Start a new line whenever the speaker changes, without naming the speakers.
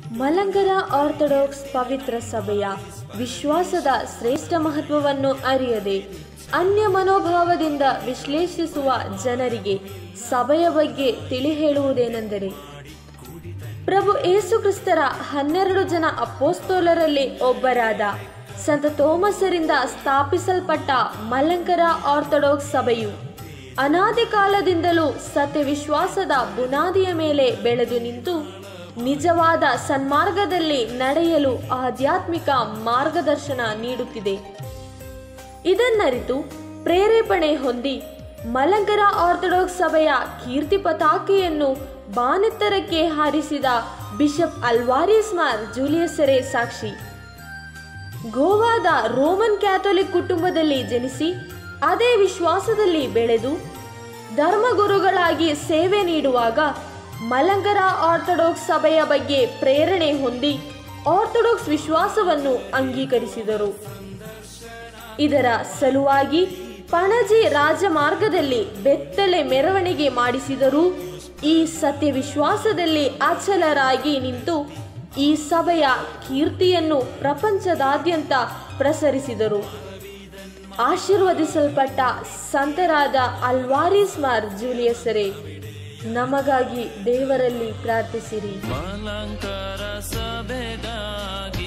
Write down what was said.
ಮಲಂಗರ orthodox ಪವಿತ್ರ ಸಭೆಯ ವಿಶ್ವಾಸದ ಶ್ರೇಷ್ಠ ಮಹತ್ವವನ್ನು ಅರಿಯದೆ ಅನ್ಯ ಮನೋಭಾವದಿಂದ ವಿಶ್ಲೇಷಿಸುವ ಜನರಿಗೆ ಸಭೆಯ ಬಗ್ಗೆ ತಿಳಿ ಹೇಳುವುದೇನೆಂದರೆ ಪ್ರಭು ಏಸುಕ್ರಿಸ್ತರ ಹನ್ನೆರಡು ಜನ ಅಪೋಸ್ತೋಲರಲ್ಲಿ ಒಬ್ಬರಾದ ಸಂತ ಥೋಮಸರಿಂದ ಸ್ಥಾಪಿಸಲ್ಪಟ್ಟ ಮಲಂಕರ ಆರ್ಥೋಡಾಕ್ಸ್ ಸಭೆಯು ಅನಾದಿ ಕಾಲದಿಂದಲೂ ಸತ್ಯವಿಶ್ವಾಸದ ಬುನಾದಿಯ ಮೇಲೆ ಬೆಳೆದು ನಿಂತು ನಿಜವಾದ ಸನ್ಮಾರ್ಗದಲ್ಲಿ ನಡೆಯಲು ಆಧ್ಯಾತ್ಮಿಕ ಮಾರ್ಗದರ್ಶನ ನೀಡುತ್ತಿದೆ ಇದನ್ನರಿತು ಪ್ರೇರೇಪಣೆ ಹೊಂದಿ ಮಲಂಕರ ಆರ್ಥೋಡಾಕ್ಸ್ ಸಭೆಯ ಕೀರ್ತಿ ಪತಾಕೆಯನ್ನು ಬಾನೆತ್ತರಕ್ಕೆ ಹಾರಿಸಿದ ಬಿಷಪ್ ಅಲ್ವಾರಿಸ್ಮಾರ್ ಜೂಲಿಯಸರೇ ಸಾಕ್ಷಿ ಗೋವಾದ ರೋಮನ್ ಕ್ಯಾಥೋಲಿಕ್ ಕುಟುಂಬದಲ್ಲಿ ಜನಿಸಿ ಅದೇ ವಿಶ್ವಾಸದಲ್ಲಿ ಬೆಳೆದು ಧರ್ಮಗುರುಗಳಾಗಿ ಸೇವೆ ನೀಡುವಾಗ ಮಲಂಕರ ಆರ್ಥೋಡಾಕ್ಸ್ ಸಭೆಯ ಬಗ್ಗೆ ಪ್ರೇರಣೆ ಹೊಂದಿ ಆರ್ಥೋಡಾಕ್ಸ್ ವಿಶ್ವಾಸವನ್ನು ಅಂಗೀಕರಿಸಿದರು ಇದರ ಸಲುವಾಗಿ ಪಣಜಿ ರಾಜಮಾರ್ಗದಲ್ಲಿ ಬೆತ್ತಲೆ ಮೆರವಣಿಗೆ ಮಾಡಿಸಿದರೂ ಈ ಸತ್ಯ ವಿಶ್ವಾಸದಲ್ಲಿ ಅಚಲರಾಗಿ ನಿಂತು ಈ ಸಭೆಯ ಕೀರ್ತಿಯನ್ನು ಪ್ರಪಂಚದಾದ್ಯಂತ ಪ್ರಸರಿಸಿದರು ಆಶೀರ್ವದಿಸಲ್ಪಟ್ಟ ಸಂತರಾದ ಅಲ್ವಾರಿಸ್ಮಾರ್ ಜೂಲಿಯಸರೇ ನಮಗಾಗಿ ದೇವರಲ್ಲಿ ಪ್ರಾರ್ಥಿಸಿರಿ
ಮಲಂಕರ ಸಭೆಗಾಗಿ